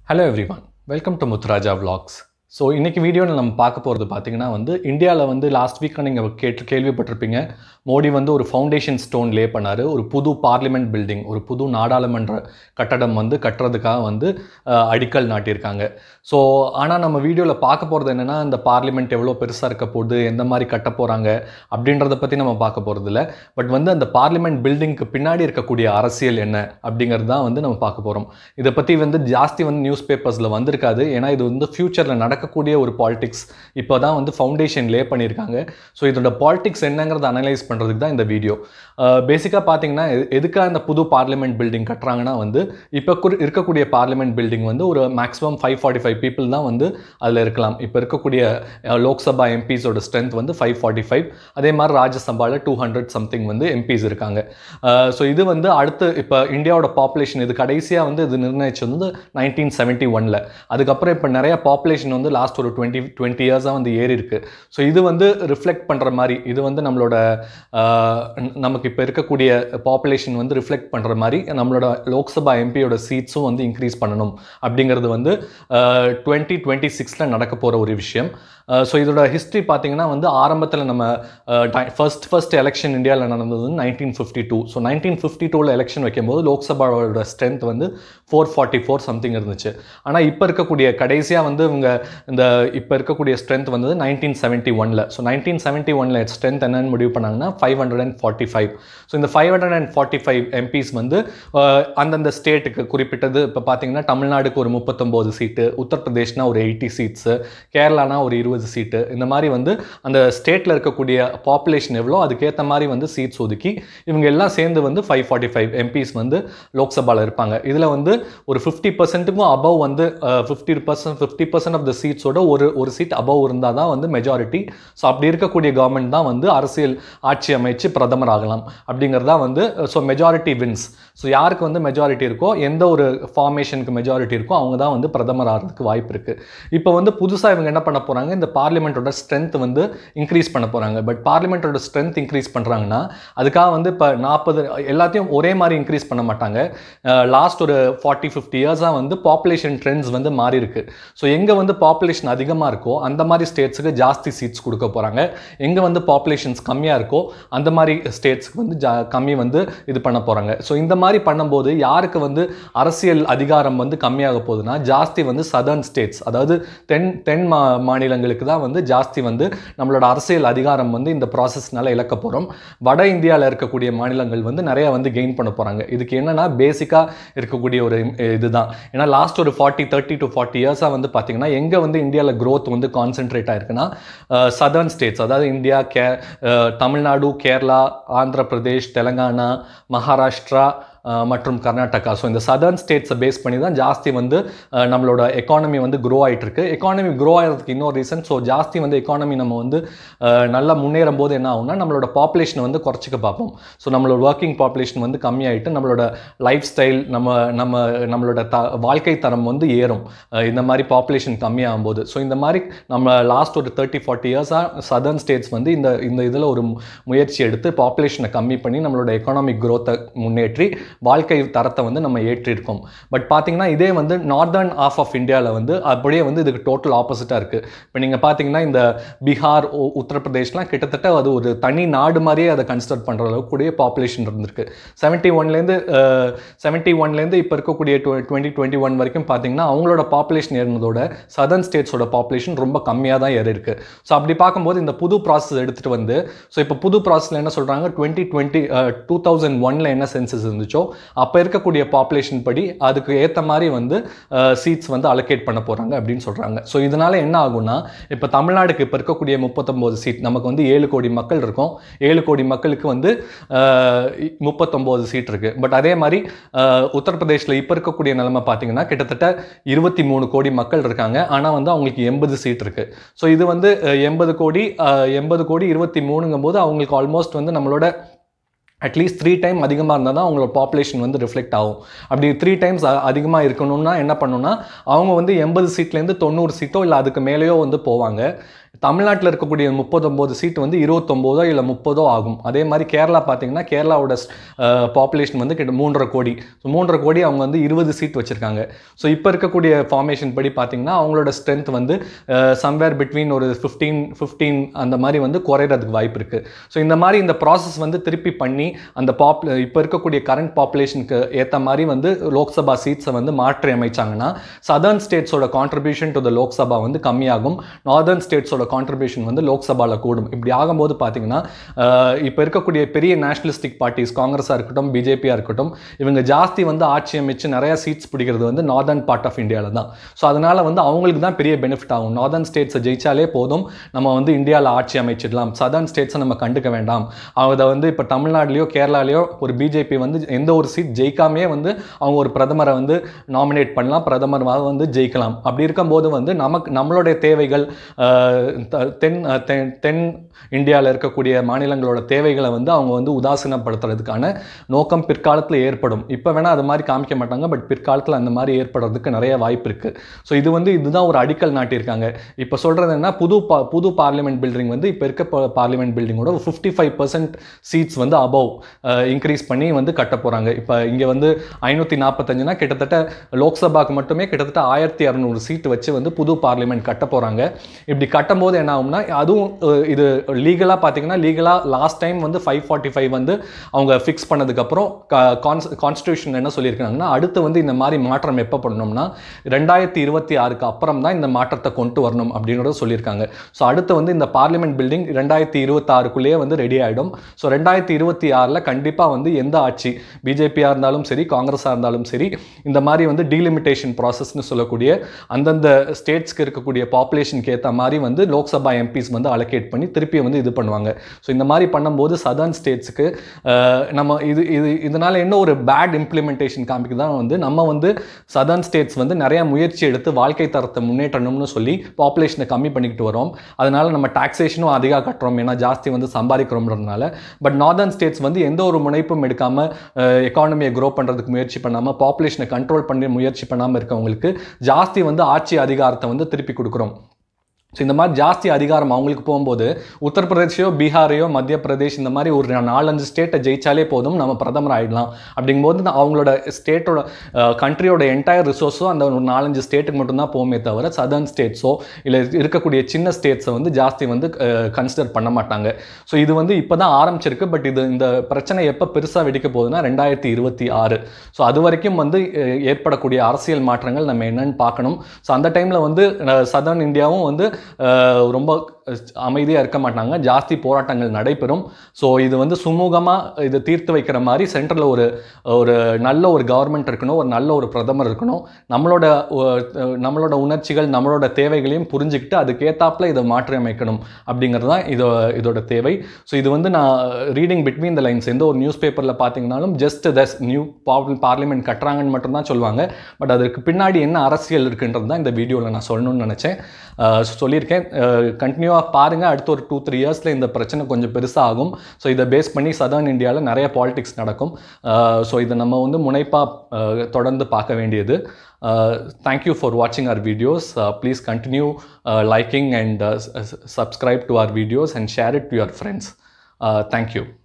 hello everyone welcome to Muthuraja vlogs so இன்றைக்கி வீடியோவில் நம்ம பார்க்க போகிறது பார்த்தீங்கன்னா வந்து இந்தியாவில் வந்து லாஸ்ட் வீக் நீங்கள் கேட்டு கேள்விப்பட்டிருப்பீங்க மோடி வந்து ஒரு ஃபவுண்டேஷன் ஸ்டோன் லே பண்ணார் ஒரு புது பார்லிமெண்ட் பில்டிங் ஒரு புது நாடாளுமன்ற கட்டடம் வந்து கட்டுறதுக்காக வந்து அஹ், அடிக்கல் நாட்டியிருக்காங்க ஸோ ஆனால் நம்ம வீடியோவில் பார்க்க போகிறது என்னென்னா இந்த பார்லிமெண்ட் எவ்வளோ பெருசாக இருக்க போகுது எந்த மாதிரி கட்ட போகிறாங்க அப்படின்றத பற்றி நம்ம பார்க்க போகிறது இல்லை பட் வந்து அந்த பார்லிமெண்ட் பில்டிங்க்கு பின்னாடி இருக்கக்கூடிய அரசியல் என்ன அப்படிங்கிறது தான் வந்து நம்ம பார்க்க போகிறோம் இதை பற்றி வந்து ஜாஸ்தி வந்து நியூஸ் பேப்பர்ஸில் வந்திருக்காது ஏன்னா இது வந்து ஃப்யூச்சரில் நடக்கக்கூடிய ஒரு பாலிடிக்ஸ் இப்போ தான் வந்து ஃபவுண்டேஷன் லே பண்ணியிருக்காங்க ஸோ இதோட பாலிடிக்ஸ் என்னங்கிறத அனலைஸ் பண்ணுறதுக்கு தான் இந்த வீடியோ பேசிக்காக பார்த்தீங்கன்னா எ- எதுக்காக இந்த புது பார்லிமெண்ட் பில்டிங் கட்டுறாங்கன்னா வந்து இப்போ குறி- இருக்கக்கூடிய பார்லிமெண்ட் பில்டிங் வந்து ஒரு maximum five forty five people தான் வந்து அதில் இருக்கலாம் இப்போ இருக்கக்கூடிய அஹ், லோக்சபா எம்பிஸோட ஸ்ட்ரென்த் வந்து ஃபைவ் ஃபார்ட்டி ஃபைவ் அதே மாதிரி ராஜ்யசபாவில் டூ ஹண்ட்ரட் சம்திங் வந்து எம்பிஸ் இருக்காங்க ஸோ இது வந்து அடுத்து இப்போ இந்தியாவோட பாப்புலேஷன் இது கடைசியாக வந்து இது நிர்ணயிச்சது வந்து நைன்டீன் செவன்ட்டி ஒனில் அதுக்கப்புறம் இப்போ நிறைய பாப்புலேஷன் வந்து லாஸ்ட் ஒரு டுவெண்ட்டி டுவெண்ட்டி இயர்ஸாக வந்து ஏறி இருக்கு ஸோ இது வந்து ரிஃப்ளெக்ட் பண்ணுற மாதிரி இது வந்து நம்மளோட ஆஹ், ந- நமக்கு இப்போ இருக்கக்கூடிய பாப்புலேஷன் வந்து ரிஃப்ளெக்ட் பண்ணுற மாதிரி நம்மளோட லோக்சபா எம்பியோட சீட்ஸும் வந்து இன்க்ரீஸ் பண்ணணும் அப்படிங்கிறது வந்து டுவெண்ட்டி டுவெண்ட்டி சிக்ஸில் நடக்க போகிற ஒரு விஷயம் ஸோ இதோட ஹிஸ்ட்ரி பார்த்தீங்கன்னா வந்து ஆரம்பத்தில் நம்ம ஃபர்ஸ்ட் ஃபர்ஸ்ட் எலெக்ஷன் இந்தியாவில் நடந்தது nineteen fifty two so nineteen fifty டூவில் எலெக்ஷன் வைக்கும்போது லோக்சபாவோட ஸ்ட்ரென்த் வந்து ஃபோர் ஃபார்ட்டி ஃபோர் சம்திங் இருந்துச்சு ஆனால் இப்போ இருக்கக்கூடிய கடைசியாக வந்து இவங்க இந்த இப்போ இருக்கக்கூடிய ஸ்ட்ரென்த் வந்தது நைன்டீன் செவன்ட்டி ஒனில் ஸோ நைன்டீன் செவன்ட்டி ஒனில் ஸ்ட்ரென்த் என்னன்னு முடிவு பண்ணாங்கன்னா five hundred and forty five so இந்த five hundred and forty five MPs வந்து அஹ், அந்தந்த ஸ்டேட்டுக்கு குறிப்பிட்டது இப்போ பார்த்தீங்கன்னா தமிழ்நாடுக்கு ஒரு முப்பத்தொம்போது சீட்டு உத்தரப்பிரதேஷ்னா ஒரு எயிட்டி சீட்ஸு கேரளானா ஒரு இருபது சீட்டு இந்த மாதிரி வந்து அந்த ஸ்டேட்டில் இருக்கக்கூடிய பாப்புலேஷன் எவ்வளோ அதுக்கேற்ற மாதிரி வந்து சீட்ஸ் ஒதுக்கி இவங்க எல்லாம் சேர்ந்து வந்து ஃபைவ் ஃபார்ட்டி ஃபைவ் எம்பிஸ் வந்து லோக்சபாவில் இருப்பாங்க இதில் வந்து ஒரு ஃபிஃப்டி பர்சன்ட்டுக்கும் அபவ் வந்து fifty percent fifty percent of the சீட்ஸோட ஒரு ஒரு சீட் அபவ் இருந்தால் தான் வந்து மெஜாரிட்டி ஸோ அப்படி இருக்கக்கூடிய கவர்மெண்ட் தான் வந்து அரசியல் ஆட்சி அமைச்சு பிரதமர் ஆகலாம் அப்படிங்கிறதா வந்து ஸோ மெஜாரிட்டி வின்ஸ் ஸோ யாருக்கு வந்து மெஜாரிட்டி இருக்கோ எந்த ஒரு ஃபார்மேஷனுக்கு மெஜாரிட்டி இருக்கோ அவங்க தான் வந்து பிரதமர் ஆகிறதுக்கு வாய்ப்பு இருக்குது இப்போ வந்து புதுசாக இவங்க என்ன பண்ண போகிறாங்க இந்த பார்லிமெண்ட்டோட ஸ்ட்ரென்த் வந்து இன்க்ரீஸ் பண்ண போகிறாங்க பட் பார்லிமெண்ட்டோட ஸ்ட்ரென்த் இன்க்ரீஸ் பண்ணுறாங்கன்னா அதுக்காக வந்து இப்போ நாற்பது எல்லாத்தையும் ஒரே மாதிரி இன்க்ரீஸ் பண்ண மாட்டாங்க லாஸ்ட் ஒரு ஃபார்ட்டி ஃபிஃப்டி இயர்ஸாக வந்து பாப்புலேஷன் ட்ரெண்ட்ஸ் வந்து மாறி இருக்கு ஸோ எங்கே வந்து பாப்புலேஷன் அதிகமாக இருக்கோ அந்த மாதிரி ஸ்டேட்ஸுக்கு ஜாஸ்தி சீட்ஸ் கொடுக்க போகிறாங்க எங்கே வந்து பாப்புலேஷன்ஸ் கம்மியாக இருக்கோ அந்த மாதிரி ஸ்டேட்ஸ்க்கு வந்து ஜா கம்மி வந்து இது பண்ண போகிறாங்க ஸோ இந்த மாதிரி பண்ணும்போது யாருக்கு வந்து அரசியல் அதிகாரம் வந்து கம்மியாக போகுதுன்னா ஜாஸ்தி வந்து சதர்ன் ஸ்டேட்ஸ் அதாவது தென் தென் மா மாநிலங்களுக்கு தான் வந்து ஜாஸ்தி வந்து நம்மளோட அரசியல் அதிகாரம் வந்து இந்த ப்ராசஸ்னால இழக்க போகிறோம் வட இந்தியாவில் இருக்கக்கூடிய மாநிலங்கள் வந்து நிறைய வந்து கெயின் பண்ண போகிறாங்க இதுக்கு என்னன்னா பேசிக்காக இருக்கக்கூடிய ஒரு அஹ், இதுதான் ஏன்னா லாஸ்ட் ஒரு ஃபார்ட்டி தேர்ட்டி டு ஃபார்ட்டி இயர்ஸாக வந்து பார்த்தீங்கன்னா எங்கே வந்து இந்தியாவில் growth வந்து கான்சென்ட்ரேட் ஆயிருக்குன்னா சதர்ன் ஸ்டேட்ஸ் அதாவது இந்தியா கே அஹ், தமிழ்நாடு கேரளா ஆந்திர பிரதேஷ் தெலங்கானா மகாராஷ்டிரா அஹ், மற்றும் கர்நாடகா ஸோ இந்த சதர்ன் ஸ்டேட்ஸை பேஸ் பண்ணி தான் ஜாஸ்தி வந்து அஹ், நம்மளோட எக்கானமி வந்து க்ரோ ஆயிட்டு இருக்கு எக்கானமி க்ரோ ஆகிறதுக்கு இன்னொரு ரீசன் ஸோ ஜாஸ்தி வந்து எக்கானமி நம்ம வந்து அஹ், நல்லா முன்னேறும் போது என்ன ஆகும்னா நம்மளோட பாப்புலேஷனை வந்து குறைச்சிக்க பார்ப்போம் ஸோ நம்மளோட ஒர்க்கிங் பாப்புலேஷன் வந்து கம்மியாயிட்டு நம்மளோட லைஃப் ஸ்டைல் நம்ம நம்ம நம்மளோட த வாழ்க்கை தரம் வந்து ஏறும் அஹ், இந்த மாதிரி பாப்புலேஷன் கம்மியாகும் போது ஸோ இந்த மாதிரி நம்ம லாஸ்ட் ஒரு தேர்ட்டி ஃபார்ட்டி இயர்ஸாக சதர்ன் ஸ்டேட்ஸ் வந்து இந்த இந்த இதில் ஒரு மு- முயற்சி எடுத்து பாப்புலேஷனை கம்மி பண்ணி நம்மளோட எக்கானாமிக் growth-அ முன்னேற்றி வாழ்க்கை தரத்தை வந்து நம்ம ஏற்றிருக்கோம் பட் பார்த்தீங்கன்னா இதே வந்து நார்தர்ன் ஆஃப் ஆஃப் இந்தியாவில் வந்து அப்படியே வந்து இதுக்கு டோட்டல் ஆப்போசிட்டாக இருக்குது இப்போ நீங்கள் பார்த்தீங்கன்னா இந்த பீகார் உ- உத்தரப்பிரதேஷ்லாம் கிட்டத்தட்ட அது ஒரு தனி நாடு மாதிரியே அதை கன்சிடர் பண்ணுற அளவுக்கு கூடிய பாப்புலேஷன் இருந்திருக்கு செவன்ட்டி ஒன்லேருந்து செவன்ட்டி ஒன்லேருந்து இப்போ இருக்கக்கூடிய டுவெண்ட்டி டுவெண்ட்டி ஒன் வரைக்கும் பார்த்தீங்கன்னா அவங்களோட பாப்புலேஷன் ஏறினதோட சதர்ன் ஸ்டேட்ஸோட பாப்புலேஷன் ரொம்ப கம்மியாக தான் ஏறி இருக்கு ஸோ அப்படி பார்க்கும்போது இந்த புது ப்ராசஸ் எடுத்துகிட்டு வந்து ஸோ இப்போ புது ப்ராசஸில் என்ன சொல்கிறாங்க டுவெண்ட்டி டுவெண்ட்டி டூ தௌசண்ட் ஒனில் என்ன சென்சஸ் இருந்துச்சோ அப்போ இருக்கக்கூடிய பாப்புலேஷன் படி அதுக்கு ஏற்ற மாதிரி வந்து சீட்ஸ் வந்து அலோகேட் பண்ண போகிறாங்க அப்படின்னு சொல்கிறாங்க ஸோ இதனால் என்ன ஆகும்னா இப்போ தமிழ்நாடுக்கு இப்போ இருக்கக்கூடிய முப்பத்தொம்போது சீட் நமக்கு வந்து ஏழு கோடி மக்கள் இருக்கோம் ஏழு கோடி மக்களுக்கு வந்து முப்பத்தொம்போது சீட் இருக்குது பட் அதே மாதிரி அஹ், உத்தரப்பிரதேஷ்ல இப்போ இருக்கக்கூடிய நிலைமை பார்த்தீங்கன்னா கிட்டத்தட்ட இருபத்தி மூணு கோடி மக்கள் இருக்காங்க ஆனால் வந்து அவங்களுக்கு எண்பது சீட் இருக்குது ஸோ இது வந்து எண்பது கோடி எண்பது கோடி இருபத்தி மூணுங்கும் போது அவங்களுக்கு ஆல்மோஸ்ட் வந்து நம்மளோட அட்லீஸ்ட் த்ரீ டைம் அதிகமாக இருந்தால் தான் அவங்களோட பாப்புலேஷன் வந்து ரிஃப்ளெக்ட் ஆகும் அப்படி த்ரீ டைம்ஸ் அதிகமாக இருக்கணும்னா என்ன பண்ணணும்னா அவங்க வந்து எண்பது சீட்லேருந்து தொண்ணூறு சீட்டோ இல்லை அதுக்கு மேலேயோ வந்து போவாங்க தமிழ்நாட்டில் இருக்கக்கூடிய முப்பத்தொம்போது சீட் வந்து இருபத்தொம்போதோ இல்லை முப்பதோ ஆகும் அதே மாதிரி கேரளா பார்த்தீங்கன்னா கேரளாவோட பாப்புலேஷன் வந்து கிட்ட மூன்றரை கோடி ஸோ மூன்றரை கோடி அவங்க வந்து இருபது சீட் வச்சுருக்காங்க ஸோ இப்போ இருக்கக்கூடிய ஃபார்மேஷன் படி பார்த்தீங்கன்னா அவங்களோட ஸ்ட்ரென்த் வந்து சம்வேர் பிட்வீன் ஒரு ஃபிஃப்டீன் ஃபிஃப்டீன் அந்த மாதிரி வந்து குறையிறதுக்கு வாய்ப்பு இருக்குது ஸோ இந்த மாதிரி இந்த ப்ராசஸ் வந்து திருப்பி பண்ணி அந்த பாப் இப்போ இருக்கக்கூடிய கரண்ட் பாப்புலேஷனுக்கு ஏற்ற மாதிரி வந்து லோக்சபா சீட்ஸை வந்து மாற்றி அமைச்சாங்கன்னா சதர்ன் ஸ்டேட்ஸோட கான்ட்ரிபியூஷன் டு த லோக்சபா வந்து கம்மியாகும் நார்தர்ன் ஸ்டேட்ஸோட கான்ட்ரிபியூஷன் வந்து லோக்சபாவில் கூடும் இப்படி ஆகும்போது பார்த்தீங்கன்னா இப்போ இருக்கக்கூடிய பெரிய நேஷனலிஸ்டிக் பார்ட்டிஸ் காங்கிரஸாக இருக்கட்டும் பிஜேபியாக இருக்கட்டும் இவங்க ஜாஸ்தி வந்து ஆட்சி அமைச்சு நிறைய சீட்ஸ் பிடிக்கிறது வந்து நார்தர்ன் பார்ட் ஆஃப் இந்தியாவில் தான் ஸோ அதனால் வந்து அவங்களுக்கு தான் பெரிய பெனிஃபிட் ஆகும் நார்தர்ன் ஸ்டேட்ஸை ஜெயிச்சாலே போதும் நம்ம வந்து இந்தியாவில் ஆட்சி அமைச்சிடலாம் சதர்ன் ஸ்டேட்ஸை நம்ம கண்டுக்க வேண்டாம் அதை வந்து இப்போ தமிழ்நாட்டிலையோ கேரளாலேயோ ஒரு பிஜேபி வந்து எந்த ஒரு சீட் ஜெயிக்காமே வந்து அவங்க ஒரு பிரதமரை வந்து நாமினேட் பண்ணலாம் பிரதமராக வந்து ஜெயிக்கலாம் அப்படி இருக்கும்போது வந்து நமக்கு நம்மளுடைய தேவைகள் தென் தென் தென் இந்தியாவில் இருக்கக்கூடிய மாநிலங்களோட தேவைகளை வந்து அவங்க வந்து உதாசீனப்படுத்துறதுக்கான நோக்கம் பிற்காலத்தில் ஏற்படும் இப்போ வேணால் அது மாதிரி காமிக்க மாட்டாங்க பட் பிற்காலத்தில் அந்த மாதிரி ஏற்படுறதுக்கு நிறைய வாய்ப்பு இருக்குது ஸோ இது வந்து இதுதான் ஒரு அடிக்கல் நாட்டியிருக்காங்க இப்போ சொல்கிறது என்ன புது பா புது பார்லிமெண்ட் பில்டிங் வந்து இப்போ இருக்க பார்லிமெண்ட் பில்டிங்கோட ஒரு ஃபிஃப்டி ஃபைவ் பர்சன்ட் சீட்ஸ் வந்து அபவ் இன்க்ரீஸ் பண்ணி வந்து கட்ட போகிறாங்க இப்போ இங்கே வந்து ஐநூற்றி நாற்பத்தஞ்சுனா கிட்டத்தட்ட லோக்சபாக்கு மட்டுமே கிட்டத்தட்ட ஆயிரத்தி இரநூறு சீட் வச்சு வந்து புது பார்லிமெண்ட் கட்ட போகிறாங்க இப்படி கட்டும் போது என்ன ஆகும்னா அதுவும் இது லீகலாக பார்த்தீங்கன்னா லீகலாக லாஸ்ட் டைம் வந்து ஃபைவ் ஃபார்ட்டி ஃபைவ் வந்து அவங்க ஃபிக்ஸ் பண்ணதுக்கப்புறம் கான்ஸ் கான்ஸ்டியூஷன் என்ன சொல்லியிருக்காங்கன்னா அடுத்து வந்து இந்த மாதிரி மாற்றம் எப்போ பண்ணணும்னா ரெண்டாயிரத்தி இருபத்தி ஆறுக்கு அப்புறம் தான் இந்த மாற்றத்தை கொண்டு வரணும் அப்படின்றத சொல்லியிருக்காங்க ஸோ அடுத்து வந்து இந்த பார்லிமெண்ட் பில்டிங் ரெண்டாயிரத்தி இருபத்தாறுக்குள்ளேயே வந்து ரெடி ஆகிடும் ஸோ ரெண்டாயிரத்தி இருபத்தி ஆறில் கண்டிப்பாக வந்து எந்த ஆட்சி பிஜேபியாக இருந்தாலும் சரி காங்கிரஸாக இருந்தாலும் சரி இந்த மாதிரி வந்து டீலிமிட்டேஷன் ப்ராசஸ்னு சொல்லக்கூடிய அந்தந்த ஸ்டேட்ஸ்க்கு இருக்கக்கூடிய பாப்புலேஷனுக்கு ஏற்ற மாதிரி வந்து லோக்சபா எம்பிஸ் வந்து அலோகேட் பண்ணி திருப்பி வந்து இது பண்ணுவாங்க ஸோ இந்த மாதிரி பண்ணும்போது சதர்ன் ஸ்டேட்ஸுக்கு நம்ம இது இது இதனால் என்ன ஒரு பேட் இம்ப்ளிமெண்டேஷன் காமிக்கு தான் வந்து நம்ம வந்து சதர்ன் ஸ்டேட்ஸ் வந்து நிறைய முயற்சி எடுத்து வாழ்க்கை தரத்தை முன்னேற்றணும்னு சொல்லி பாப்புலேஷனை கம்மி பண்ணிக்கிட்டு வரோம் அதனால நம்ம டாக்ஸேஷனும் அதிகம் கட்டுறோம் ஏன்னா ஜாஸ்தி வந்து சம்பாதிக்கிறோம்ன்றதுனால பட் நார்தர்ன் ஸ்டேட்ஸ் வந்து எந்த ஒரு முனைப்பும் எடுக்காமல் எக்கானமியை க்ரோ பண்ணுறதுக்கு முயற்சி பண்ணாமல் பாப்புலேஷனை கண்ட்ரோல் பண்ணி முயற்சி பண்ணாமல் இருக்கவங்களுக்கு ஜாஸ்தி வந்து ஆட்சி அதிகாரத்தை வந்து திருப்பி கொடுக்குறோம் ஸோ இந்த மாதிரி ஜாஸ்தி அதிகாரம் அவங்களுக்கு போகும்போது உத்தரப்பிரதேஷோ பீகாரையோ மத்திய பிரதேஷ் இந்த மாதிரி ஒரு நாலஞ்சு ஸ்டேட்டை ஜெயிச்சாலே போதும் நம்ம பிரதமர் ஆகிடலாம் அப்படிங்கும்போது அவங்களோட ஸ்டேட்டோட கண்ட்ரியோட என்டையர் ரிசோர்ஸோ அந்த ஒரு நாலஞ்சு ஸ்டேட்டுக்கு மட்டும்தான் போகுமே தவிர சதர்ன் ஸ்டேட்ஸோ இல்லை இருக்கக்கூடிய சின்ன ஸ்டேட்ஸை வந்து ஜாஸ்தி வந்து கன்சிடர் பண்ண மாட்டாங்க ஸோ இது வந்து இப்போ தான் ஆரம்பிச்சிருக்கு பட் இது இந்த பிரச்சனை எப்போ பெருசாக வெடிக்க போகுதுன்னா ரெண்டாயிரத்தி இருபத்தி ஆறு ஸோ அது வரைக்கும் வந்து ஏற்படக்கூடிய அரசியல் மாற்றங்கள் நம்ம என்னன்னு பார்க்கணும் ஸோ அந்த டைமில் வந்து சதர்ன் இந்தியாவும் வந்து ரொம்ப அமைதியாக இருக்க மாட்டாங்க ஜாஸ்தி போராட்டங்கள் நடைபெறும் ஸோ இது வந்து சுமூகமாக இதை தீர்த்து வைக்கிற மாதிரி சென்ட்ரலில் ஒரு ஒரு நல்ல ஒரு கவர்மெண்ட் இருக்கணும் ஒரு நல்ல ஒரு பிரதமர் இருக்கணும் நம்மளோட நம்மளோட உணர்ச்சிகள் நம்மளோட தேவைகளையும் புரிஞ்சுக்கிட்டு அதுக்கேற்றாப்புல இதை மாற்றி அமைக்கணும் அப்படிங்கிறது தான் இதோ இதோட தேவை ஸோ இது வந்து நான் ரீடிங் பிட்வீன் த லைன்ஸ் எந்த ஒரு நியூஸ் பேப்பரில் பார்த்தீங்கனாலும் ஜஸ்ட் தஸ் நியூ பார்லிமெண்ட் கட்டுறாங்கன்னு மட்டும்தான் சொல்லுவாங்க பட் அதற்கு பின்னாடி என்ன அரசியல் இருக்குன்றது தான் இந்த வீடியோவில் நான் சொல்லணும்னு நினச்சேன் சொல்லியிருக்கேன் கண்டினியூவாக பாருங்கள் அடுத்த ஒரு டூ த்ரீ இயர்ஸில் இந்த பிரச்சனை கொஞ்சம் பெருசாக ஆகும் ஸோ இதை பேஸ் பண்ணி சதர்ன் இந்தியாவில் நிறைய பாலிடிக்ஸ் நடக்கும் ஸோ இதை நம்ம வந்து முனைப்பாக தொடர்ந்து பார்க்க வேண்டியது தேங்க்யூ ஃபார் வாட்சிங் our videos please continue liking and subscribe to our videos and share it to your friends thank you